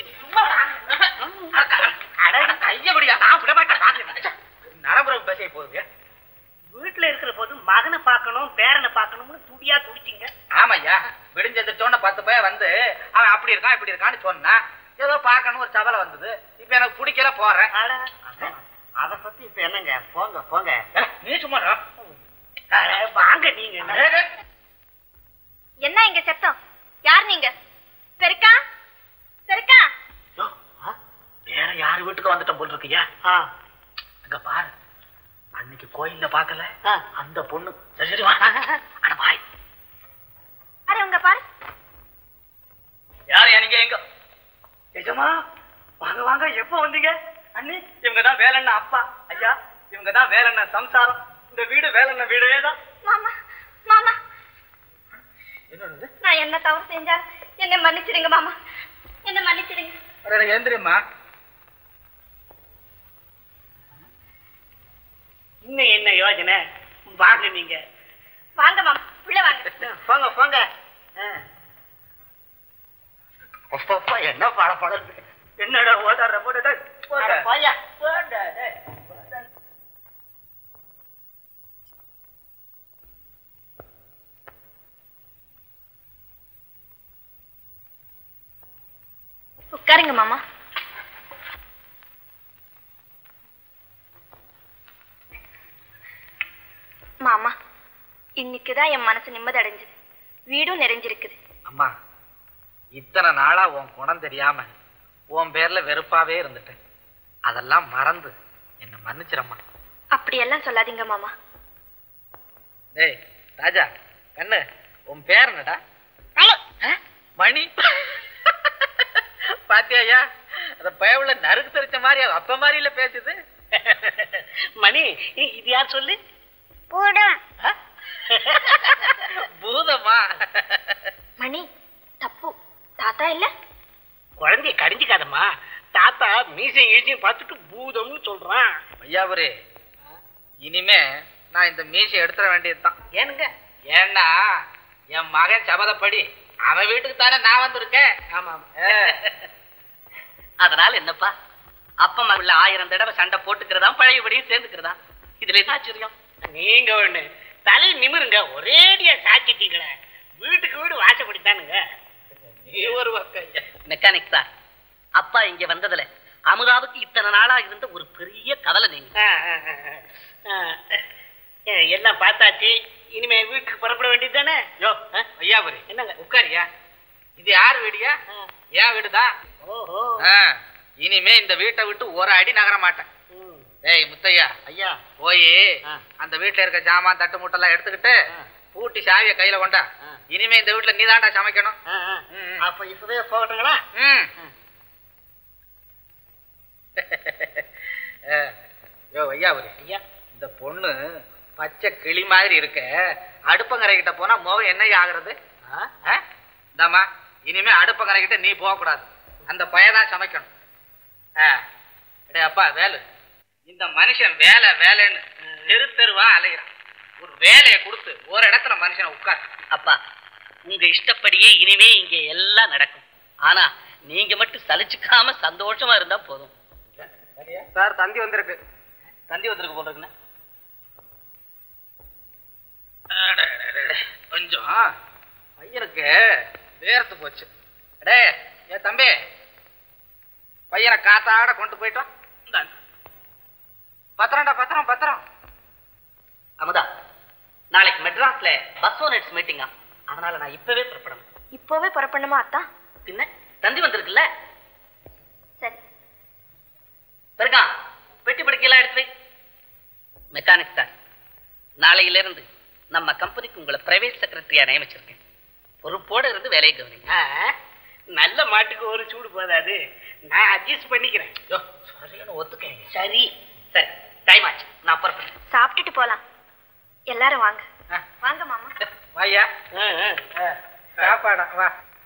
சும்மா கையபடியா நான் விட மாட்டேன் பாக்குறேன் நரம்புறம் பேச போகுது வீட்டுல இருக்கிற போது மகனை பார்க்கணும் பேரனை பார்க்கணும்னு துடியா துடிச்சிங்க ஆமாய்யா விடிஞ்செந்திரிச்சோன்ன பத்து பையன் வந்து அவன் அப்படி இருக்கான் இப்படி இருக்கான்னு சொன்னான் ஏதோ பார்க்கணும் ஒரு சபலை வந்தது இப்ப எனக்கு பிடிக்கல போறேன் அட, அத பத்தி இப்ப என்னங்க போங்க போங்க ஏ, நீ சும்மா இரு. அட, வாங்க நீங்க ஏ, ஏ, என்ன இங்க சத்தம் யார் நீங்க பெருக்கா பெருக்கா யோ, ஆ, வேற யாரு வீட்டுக்கு வந்துட்ட போல் இருக்கியா ஆ, அங்க பாரு அன்னைக்கு கோயில்ல பாக்கல ஆ. அந்த பொண்ணு சரி சரி வா அட பாய் அரே உங்க பாரு யார் நீங்க எங்க நிஜமா வாங்க வாங்க எப்போ வந்தீங்க அண்ணி இவங்க தான் வேலண்ண அப்பா ஐயா இவங்க தான் வேலண்ண சம்சாரம் இந்த வீடு வேலண்ண வீடே தான் மாமா மாமா என்னது நான் என்ன தவறு செஞ்சாலும் என்னை மன்னிச்சிடுங்க மாமா என்ன மன்னிச்சிடுங்க எனக்கு எந்திரிம்மா இன்னும் என்ன யோசனை வாங்க நீங்க வாங்க மாமா உள்ள வாங்க போங்க போங்க ஆ. அப்பப்பா, என்ன பட படம் என்னடா ஓதாடுற போட்டு போங்க. போயா உட்காருங்க மாமா மாமா இன்னைக்குதான் என் மனசு நிம்மதி அடைஞ்சது வீடும் நிறைஞ்சிருக்குது அம்மா இத்தனை நாளா உன் குணம் தெரியாம உன் பேர்ல வெறுப்பாவே இருந்துட்டேன் அதெல்லாம் மறந்து என்ன மன்னிச்சிரம்மா அப்படியெல்லாம் சொல்லாதீங்க மாமா டேய் ராஜா கண்ணு உன் பேர் என்னடா ஆ? மணி பாத்தியாயா அந்த பயவுல நறுக்கு தெரிச்ச மாதிரி அவ அப்ப மாதிரி இல்ல பேசுது மணி இ- இது யார் சொல்லு ஆ? பூதமா மணி தப்பு தாத்தா இல்ல குழந்தைய கடிஞ்சிக்காதம்மா தாத்தா மீசையும் ஈசையும் பார்த்துட்டு பூதம்னு சொல்றான் ஐயாபுரி இனிமே நான் இந்த மீசை எடுத்துட வேண்டியதுதான் ஏனுங்க ஏன்னா என் மகன் சபதப்படி அவன் வீட்டுக்கு தானே நான் வந்திருக்கேன் ஆமா ஏ. அதனால என்னப்பா அப்பா உள்ள ஆயிரம் தடவை சண்டை போட்டுக்கிறதா பழையபடியும் சேர்ந்துக்கிறதா இதுல என்ன ஆச்சரியம் நீங்க ஒண்ணு தலை நிமிருங்க ஒரேடியா சாச்சிட்டீங்களே வீட்டுக்கு வீடு வாசப்படித்தானுங்க நீ ஒரு பக்கம் ஐயா. மெக்கானிக் சார் அப்பா இங்க வந்ததுல அமுதாவுக்கு இத்தனை நாளா இருந்த ஒரு பெரிய கவலை நீங்க ஆ, ஆ, ஆ, ஆ. ஆ, எல்லாம் பார்த்தாச்சு இனிமே வீட்டுக்கு புறப்பட வேண்டியது தானே யோ ஐயாபுரி என்னங்க உட்காரியா இது யார் வீடியா ஏன் வீடுதான் ஓஹோ ஆ, இனிமே இந்த வீட்டை விட்டு ஒரு அடி நகர மாட்டேன் ம். ஏய் முத்தையா ஐயா போய் ஆ. அந்த வீட்டுல இருக்க ஜாமான் தட்டு மூட்டெல்லாம் எடுத்துக்கிட்டு ஆ. பூட்டி சாவிய கையில கொண்டா ஆ. இனிமே இந்த வீட்டுல நீதான்டா சமைக்கணும் ஆ, ஆ. ம், ம். அப்ப இப்பவே போகட்டுங்களா ம் ம். ஆ, யோ ஐயாபுரி ஐயா இந்த பொண்ணு பச்சை கிளி மாதிரி இருக்க அடுப்பங்கரை கிட்ட போனா முகம் என்ன ஆகுறது ஆ? இந்தாம்மா இனிமே அடுப்பங்கரை கிட்ட நீ போக கூடாது அந்த பையதான் சமைக்கணும் ஆ. டேய் அப்பா வேலு இந்த மனுஷன் வேலை வேலைன்னு தெரு தெருவா அலைகிறான் ஒரு வேலையை கொடுத்து ஒரு இடத்துல மனுஷனை உட்கார் அப்பா உங்க இஷ்டப்படியே இனிமே இங்க எல்லாம் நடக்கும் ஆனா நீங்க மட்டும் சலிச்சுக்காம சந்தோஷமா இருந்தா போதும் சார் தந்தி வந்திருக்கு தந்தி வந்திருக்கு போல இருக்குண்ணே அடடடடட. கொஞ்சம் பையனுக்கு வேர்த்து போச்சு அடே ஏ தம்பி பையனை காத்தாட கொண்டு போயிட்டோம் இந்தாங்க. பத்திரம்டா பத்திரம் பத்திரம் அமுதா நாளைக்கு மெட்ராஸ்ல பஸ் ஓனர்ஸ் மீட்டிங்கா அதனால நான் இப்பவே புறப்படணும் இப்போவே புறப்படணுமா அத்தா பின்ன தந்தி வந்திருக்குல்ல சரி பெருக்கா பெட்டி படுக்கையெல்லாம் எடுத்து வை மெக்கானிக் சார் நாளையில இருந்து நம்ம கம்பெனிக்கு உங்களை பிரைவேட் செக்ரட்டரியா நியமிச்சிருக்கேன் பொறுப்போட இருந்து வேலையை கவனிங்க ஆ, நல்ல மாட்டுக்கு ஒரு சூடு போதாது நான் அட்ஜஸ்ட் பண்ணிக்கிறேன் யோ சரின்னு ஒத்துக்கங்க சரி சரி டைம் ஆச்சு நான் புறப்படுறேன் சாப்பிட்டுட்டு போலாம் எல்லாரும் வாங்க ஆ. வாங்க மாமா வாய்யா ஆ, ஆ. ஆ, சாப்பாடா வா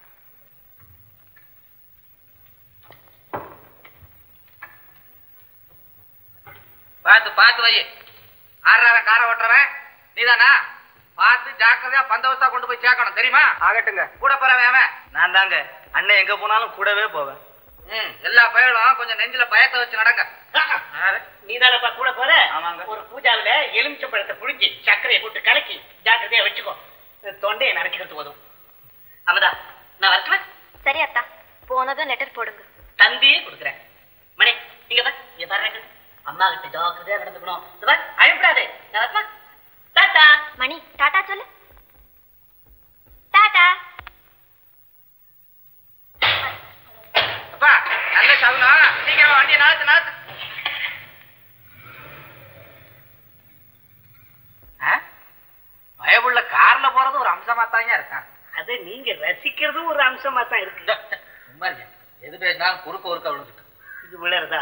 பார்த்து பார்த்து வை ஆறாவன் காரை ஓட்டுறவன் நீதானா பார்த்து ஜாக்கிரதையா பந்தவஸ்தா கொண்டு போய் சேர்க்கணும் தெரியுமா ஆகட்டுங்க கூட போறவன் அவன் நான் தாங்க அண்ணன் எங்க போனாலும் கூடவே போவேன் ம் எல்லா பயலும் கொஞ்சம் நெஞ்சில பயத்தை வச்சு நடங்க யாரு? நீ தானப்பா கூட போற ஆமாங்க. ஒரு பூஜாவில எலுமிச்சம்பழத்தை புழிஞ்சு சர்க்கரையை போட்டு கலக்கி ஜாக்கிரதையா வச்சுக்கோ தொண்டையை நரைக்கிறது போதும் அமதா நான் வரட்டுமா சரி அத்தா போனதும் லெட்டர் போடுங்க தந்தியே கொடுக்குறேன் மணி இங்க வா இங்க பாரு அம்மா கிட்ட ஜாக்கிரதையா நடந்துக்கணும் இந்த பாரு அழுப்படாது நான் வரட்டுமா டாட்டா மணி டாடா சொல்லு டாடா அப்பா நல்ல சகுனம் சீக்கிரம் வண்டியை நகர்த்து நகர்த்து ஆ? பயமுள்ள கார்ல போறது ஒரு அம்சமா தாங்க இருக்கான் அது நீங்க ரசிக்கிறதும் ஒரு அம்சமா தான் இருக்கு சும்மா இருங்க. எது பேசினாலும் குறுக்க ஒருக்க விழுந்துட்டு இது விழறதா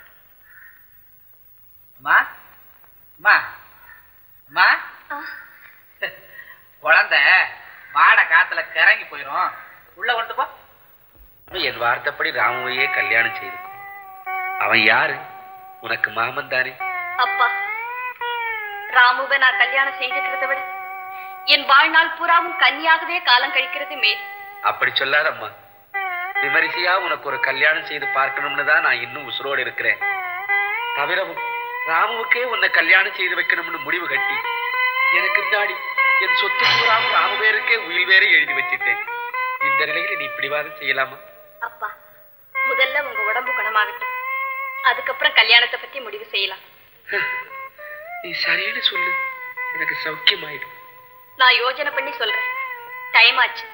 அம்மா அம்மா அம்மா ஆ, குழந்தை வாட காத்துல கிறங்கி போயிரும் உள்ள கொண்டு போ என் வார்த்தைப்படி ராமுவையே கல்யாணம் செய்து அவன் யாரு உனக்கு மாமன் தானே அப்பா ராமுவை நான் கல்யாணம் செய்துக்கிறத விட என் வாழ்நாள் பூராவும் கன்னியாகவே காலம் கழிக்கிறது மேல் அப்படி சொல்லாதம்மா விமரிசையா உனக்கு ஒரு கல்யாணம் செய்து பார்க்கணும்னு தான் நான் இன்னும் உசுரோடு இருக்கிறேன் தவிரவும் ராமுவுக்கே உன்னை கல்யாணம் செய்து வைக்கணும்னு முடிவு கட்டி எனக்கு முன்னாடி என் சொத்து பூராவும் ராமு பேருக்கே உயிர் வேற எழுதி வச்சிட்டேன் இந்த நிலையில நீ பிடிவாதம் செய்யலாமா அப்பா முதல்ல உங்க உடம்பு குணமாகட்டும் அதுக்கப்புறம் கல்யாணத்தை பத்தி முடிவு செய்யலாம் நீ சரின்னு சொல்லு எனக்கு சௌக்கியமாயிடும் நான் யோசனை பண்ணி சொல்றேன் டைம் ஆச்சு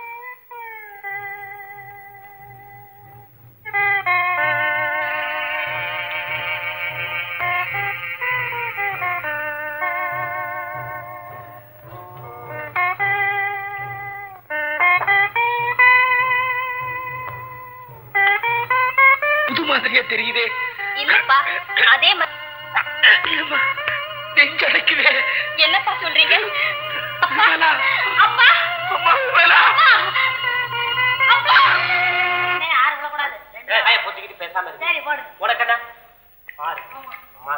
புது மாதிரியா தெரியுதே இல்லப்பா அதே மாதிரி இல்லம்மா, நெஞ்சடைக்குதே என்னப்பா சொல்றீங்க அப்பா விமலா. அப்பா அம்மா, விமலா. அப்பா வாய பொத்திக்கிட்டு பேசாம இருக்கு சரி போடு உனக்கண்ணா பாரு அம்மா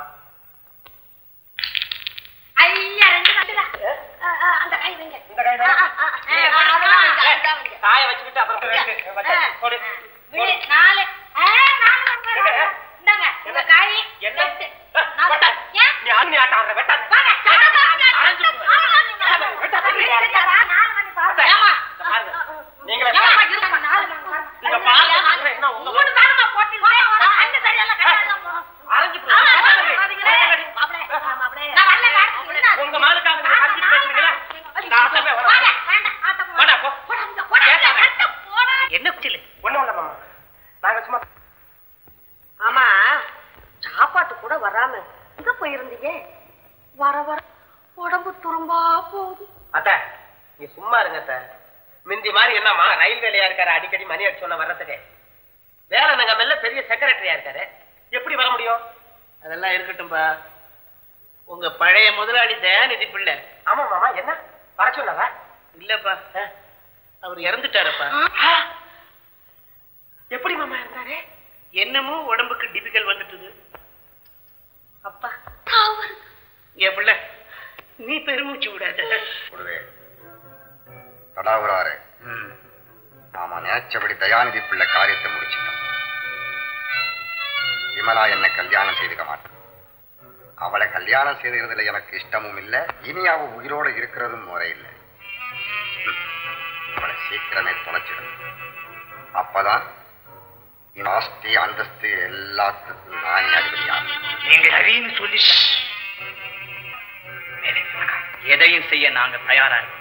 ஐயா ரெண்டு கட்டுடா அந்த கை வைங்க இந்த கை ஆ, ஆ, ஆ, ஆ, அதெல்லாம் வைங்க, அதெல்லாம் வைங்க. காய வச்சுக்கிட்டு அப்புறம் வச்சா, போடு. விடு, நாலு ஆ, நாலு வாங்க, வாங்க. இந்தாங்க உங்க காய் என்ன? எட்டு. ஆ, நாலு. வெட்டா. ஏன்? நீ ஆணி ஆட்டம் ஆடுற வெட்டா வாங்க, சாப்பிட வாங்க. அரைஞ்சு போ. ஆமா, வாங்க, வாங்க. வெட்டா, சரி, வெட்டா. சரியா, வா, நாலு வாங்கி சாப்பிடு. ஏம்மா? இந்த பாருங்க. நீங்களே ஏம்மா, பாருங்க. இருங்க, நாலு வாங்கி சாப்பிடு. நீங்க பாருங்க, ஏம்மா, சொல்றேன், என்ன உங்க மூணு தானம்மா போட்டு இருக்கோம். அங்க சரியெல்லாம் கட்டாதீங்க. அரைஞ்சு போ. ஆ, ஆ, வெட்டா. பாத்தீங்களே? மாப்பிளை, ஆ, மாப்பிளை. நான் வரல, காட்டு. என்ன? உங்க மாலுக்காக நீங்க அரைஞ்சு பேசுறீங்களா நான் ஆட்டமே வரேன். வாங்க, வேண்டாம், ஆட்டம் போடு. போடா, போ. போடா, இங்க போடா, கேட்டாங்க. ஆட்டம் போடா. என்ன குச்சில ஒண்ணும் இல்ல மாமா நாங்க சும்மா ஆமா சாப்பாட்டு கூட வராம எங்க போயிருந்தீங்க வர வர உடம்பு துரும்பா போகுது அத்த நீ சும்மா இருங்க அத்த மிந்தி மாதிரி என்னம்மா ரயில் வேலையா இருக்காரு அடிக்கடி மணி அடிச்சு சொன்ன வர்றதுக்கு வேலை நங்கமல்ல பெரிய செக்ரட்டரியா இருக்காரு எப்படி வர முடியும் அதெல்லாம் இருக்கட்டும்பா உங்க பழைய முதலாளி தயாநிதி பிள்ளை ஆமா மாமா என்ன வர சொன்னவா இல்லப்பா அவர் இறந்துட்டாருப்பா எப்படி மாமா இருந்தாரு என்னமோ உடம்புக்கு டிபிக்கல் வந்துட்டுது அப்பா என் பிள்ளை நீ பெருமூச்சு விடாத கொடுவே தடாவுறாரு நாம நினைச்சபடி தயாநிதி பிள்ளை காரியத்தை முடிச்சிட்டோம் விமலா என்ன கல்யாணம் செய்துக்க மாட்டான் அவளை கல்யாணம் செய்துகிறதுல எனக்கு இஷ்டமும் இல்லை இனி அவ உயிரோட இருக்கிறதும் முறை இல்லை ம். அவளை சீக்கிரமே தொலைச்சிடும் அப்பதான் இந்த ஆஸ்தி அந்தஸ்து எல்லாத்துக்கும் நான் அதிபதியாகும் நீங்க சரின்னு சொல்லிட்ட எதையும் செய்ய நாங்க தயாரா இருக்கோம்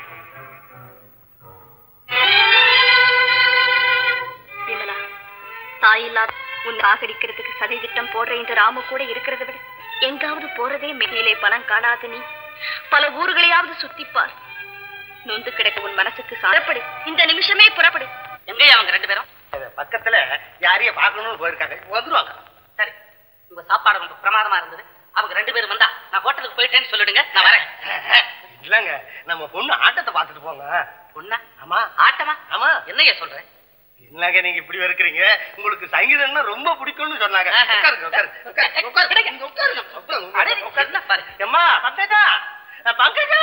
விமலா தாயில்லா உன் சாகடிக்கிறதுக்கு சதி திட்டம் போடுற இந்த ராமு கூட இருக்கிறத விட எங்காவது போறதே மேலே பலம் காணாத நீ பல ஊர்களையாவது சுத்திப்பார் நொந்து கிடக்க உன் மனசுக்கு சாரப்படு இந்த நிமிஷமே புறப்படு எங்கேயா அவங்க ரெண்டு பேரும் பக்கத்துல யாரைய பார்க்கணும்னு போயிருக்காங்க வந்துருவாங்க சரி உங்க சாப்பாடு ரொம்ப பிரமாதமா இருந்தது அவங்க ரெண்டு பேரும் வந்தா நான் ஹோட்டலுக்கு போயிட்டேன்னு சொல்லிடுங்க நான் வரேன் இல்லங்க நம்ம பொண்ணு ஆட்டத்தை பார்த்துட்டு போங்க பொண்ணா ஆமா ஆட்டமா ஆமா என்னையா சொல்றேன் என்னங்க நீங்க இப்படி இருக்கிறீங்க உங்களுக்கு சங்கீதம்னா ரொம்ப பிடிக்கும்னு சொன்னாங்க ஆஹா. உட்காருங்க உட்காருங்க உட்காருங்க உட்காருங்க இங்க உட்காருங்க உட்காருங்க, அடே, உட்காருங்க என்ன பாரு. எம்மா பங்கஜா அஹ், பங்கஜா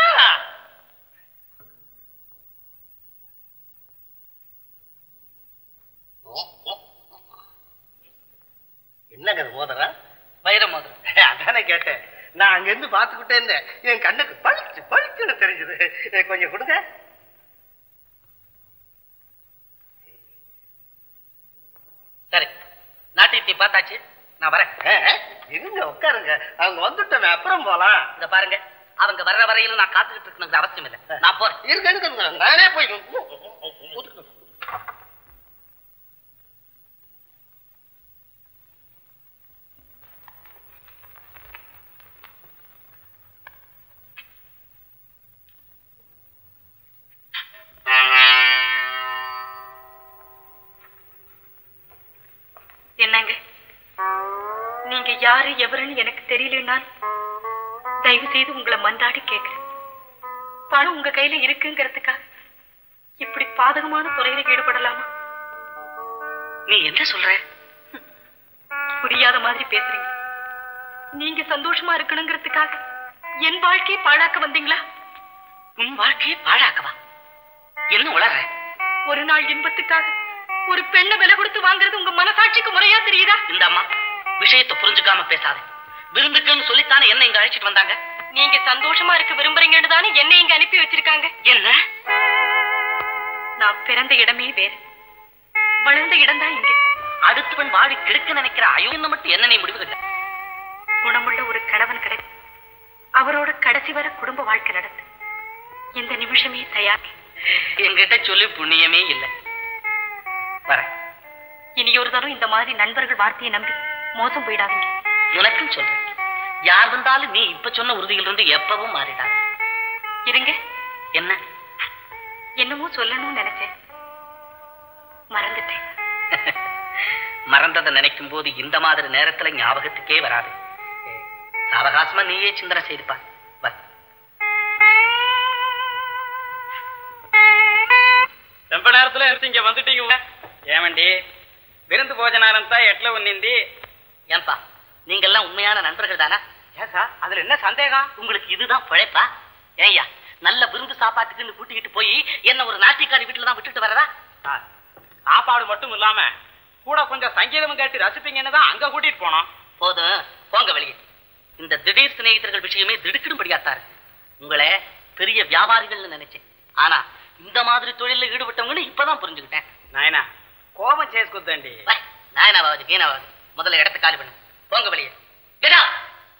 என்னங்க அது மோதிரம் வைர மோதிரம் அதானே கேட்டேன் நான் அங்க இருந்து பாத்துக்கிட்டே இருந்தேன் என் கண்ணுக்கு பளிச்சு பளிச்சுன்னு தெரிஞ்சது கொஞ்சம் கொடுங்க சரி நாட்டியத்தை பார்த்தாச்சு நான் வரேன் ஆ, இருங்க உட்காருங்க அவங்க வந்துட்டோமே அப்புறம் போலாம் இத பாருங்க அவங்க வர்ற வரையிலும் நான் காத்துக்கிட்டு இருக்கணுங்கிற அவசியம் இல்லை நான் போறேன் இருங்க இருங்க நானே போய் என்னங்க நீங்க யாரு எவருன்னு எனக்கு தெரியலனால் தயவு செய்து உங்களை மன்றாடி கேட்கிறேன் பணம் உங்க கையில இருக்குங்கிறதுக்காக இப்படி பாதகமான துறையில ஈடுபடலாமா நீ என்ன சொல்ற புரியாத மாதிரி பேசுறீங்க நீங்க சந்தோஷமா இருக்கணுங்கிறதுக்காக என் வாழ்க்கையை பாழாக்க வந்தீங்களா உன் வாழ்க்கையை பாழாக்கவா என்ன உளற ஒரு நாள் இன்பத்துக்காக ஒரு பெண்ணை விலை கொடுத்து வாங்குறது உங்க மனசாட்சிக்கு முறையா தெரியுதா இந்த அம்மா விஷயத்தை புரிஞ்சுக்காம பேசாத விருந்துக்குன்னு சொல்லித்தானே என்ன இங்க அழைச்சிட்டு வந்தாங்க நீங்க சந்தோஷமா இருக்க விரும்புறீங்கன்னு தானே என்னை இங்க அனுப்பி வச்சிருக்காங்க என்ன நான் பிறந்த இடமே வேறு வளர்ந்த இடம் தான் இங்க அடுத்தவன் வாழி கெடுக்க நினைக்கிற அயோன்னு மட்டும் என்ன நீ முடிவு கட்ட குணமுள்ள ஒரு கணவன் கிடை அவரோட கடைசி வரை குடும்ப வாழ்க்கை நடத்து இந்த நிமிஷமே தயார் என்கிட்ட சொல்லி புண்ணியமே இல்லை வரேன் இனி ஒரு தரம் இந்த மாதிரி நண்பர்கள் வார்த்தையை நம்பி மோசம் போயிடாதீங்க உனக்கும் சொல்றேன் யார் வந்தாலும் நீ இப்ப சொன்ன உறுதியில் இருந்து எப்பவும் மாறிடாது இருங்க என்ன என்னமோ சொல்லணும்னு நினைச்சேன் மறந்துட்டேன் மறந்ததை நினைக்கும் போது இந்த மாதிரி நேரத்துல ஞாபகத்துக்கே வராது அவகாசமா நீயே சிந்தனை செய்துப்பா வா ரொம்ப நேரத்துல எடுத்து இங்க வந்துட்டீங்க ஏமண்டி விருந்து భోజనాలంతా ఎట్లా ఉన్నింది ஏன்பா நீங்க எல்லாம் உண்மையான நண்பர்கள் தானா ஏன் சார் அதுல என்ன சந்தேகம் உங்களுக்கு இதுதான் பிழைப்பா ஏய்யா நல்ல விருந்து சாப்பாட்டுக்குன்னு கூட்டிக்கிட்டு போய் என்ன ஒரு நாட்டியக்காரி வீட்டுல தான் விட்டுட்டு வரதா சார் சாப்பாடு மட்டும் இல்லாம கூட கொஞ்சம் சங்கீதம் கேட்டு ரசிப்பீங்கன்னு தான் அங்க கூட்டிட்டு போனோம் போதும் போங்க வெளியே இந்த திடீர் சிநேகிதர்கள் விஷயமே திடுக்கிடும்படியாத்தா இருக்கு உங்களை பெரிய வியாபாரிகள்னு நினைச்சேன் ஆனா இந்த மாதிரி தொழில ஈடுபட்டவங்கன்னு இப்பதான் புரிஞ்சுக்கிட்டேன் నాయనా కోపం చేసుకొద్దండి வை, நாயனாவாது கீனாவாது முதல்ல இடத்த காலி பண்ணு போங்க வெளியே Get out.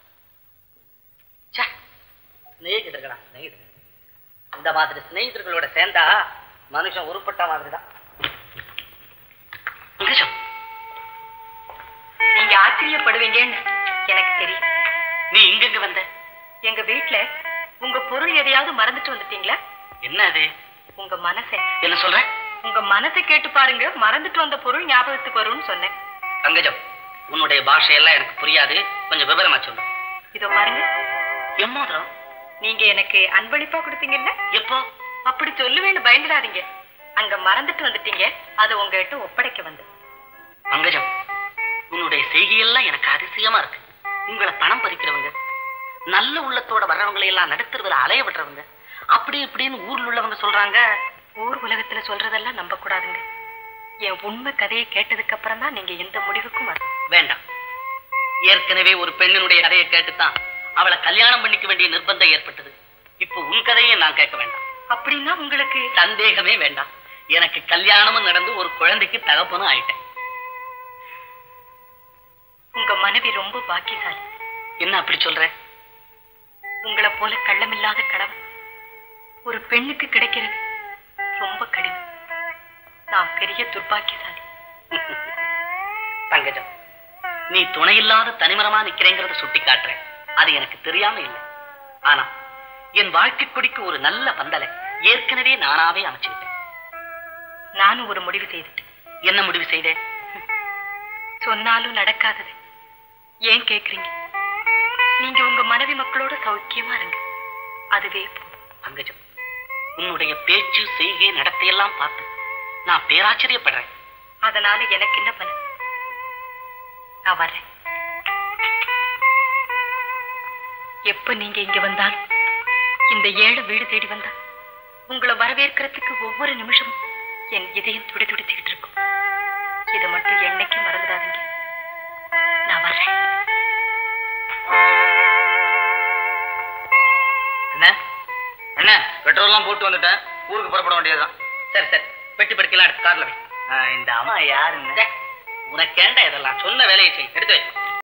ச்சே, சிநேகிதர்களா சிநேகிதர்கள் இந்த மாதிரி சிநேகிதர்களோட சேர்ந்தா மனுஷன் உருப்பட்ட மாதிரி தான் மனுஷன் நீங்க ஆச்சரியப்படுவீங்கன்னு எனக்கு தெரியும் நீ இங்கெங்க வந்த எங்க வீட்ல உங்க பொருள் எதையாவது மறந்துட்டு வந்துட்டீங்களா என்ன அது உங்க மனசை என்ன சொல்ற உங்க மனசை கேட்டு பாருங்க மறந்துட்டு வந்த பொருள் ஞாபகத்துக்கு வரும்னு சொன்னேன் பங்கஜம் உன்னுடைய பாஷையெல்லாம் எனக்கு புரியாது கொஞ்சம் விவரமா சொல்லு இதோ பாருங்க எம்மோதிரம் நீங்க எனக்கு அன்பளிப்பா கொடுத்தீங்கல்ல எப்போ அப்படி சொல்லுவேன்னு பயந்துடாதீங்க அங்க மறந்துட்டு வந்துட்டீங்க அதை உங்ககிட்ட ஒப்படைக்க வந்து பங்கஜம் உன்னுடைய செய்கையெல்லாம் எனக்கு அதிசயமா இருக்கு உங்களை பணம் பறிக்கிறவங்க நல்ல உள்ளத்தோட வர்றவங்களை எல்லாம் நடுத்துறதுல அலைய விடுறவங்க அப்படி இப்படின்னு ஊர்ல உள்ளவங்க சொல்றாங்க ஊர் உலகத்துல சொல்றதெல்லாம் நம்ப கூடாதுங்க என் உண்மை கதையை கேட்டதுக்கு அப்புறம் தான் நீங்க எந்த முடிவுக்கும் வர வேண்டாம் ஏற்கனவே ஒரு பெண்ணினுடைய கதையை கேட்டுத்தான் அவளை கல்யாணம் பண்ணிக்க வேண்டிய நிர்பந்தம் ஏற்பட்டது இப்போ உன் கதையை நான் கேட்க வேண்டாம் அப்படின்னா உங்களுக்கு சந்தேகமே வேண்டாம் எனக்கு கல்யாணமும் நடந்து ஒரு குழந்தைக்கு தகப்பனும் ஆயிட்டேன் உங்க மனைவி ரொம்ப பாக்கியசாலி என்ன அப்படி சொல்ற உங்களை போல கள்ளமில்லாத கணவன் ஒரு பெண்ணுக்கு கிடைக்கிறது ரொம்ப கடினம் நான் பெரிய துர்பாக்கியசாலி பங்கஜம் நீ துணையில்லாத தனிமரமா நிக்கிறேங்கிறத சுட்டி காட்டுறேன் அது எனக்கு தெரியாம இல்லை ஆனா என் வாழ்க்கை கொடிக்கு ஒரு நல்ல பந்தலை ஏற்கனவே நானாவே அமைச்சுக்கிட்டேன் நானும் ஒரு முடிவு செய்துட்டேன் என்ன முடிவு செய்தேன் சொன்னாலும் நடக்காதது ஏன் கேக்குறீங்க நீங்க உங்க மனைவி மக்களோட சௌக்கியமா இருங்க அதுவே போதும் பங்கஜம் உன்னுடைய பேச்சு செய்கை நடத்தையெல்லாம் பார்த்து நான் பேராச்சரியப்படுறேன் அதனால எனக்கு என்ன பலன் நான் வர்றேன் எப்ப நீங்க இங்க வந்தாலும் இந்த ஏழை வீடு தேடி வந்தா உங்களை வரவேற்கிறதுக்கு ஒவ்வொரு நிமிஷமும் என் இதயம் துடி துடிச்சுக்கிட்டு இருக்கும் இதை மட்டும் என்னைக்கும் மறந்துடாதீங்க நான் பெட்ரோல்லாம் போட்டு வந்துட்டேன் ஊருக்கு புறப்பட வேண்டியதுதான் சரி சரி பெட்டி படுக்கலாம் எடுத்து கார்ல வை இந்த அம்மா யாருங்க உனக்கு ஏண்டா இதெல்லாம் சொன்ன வேலையை செய் எடுத்து வை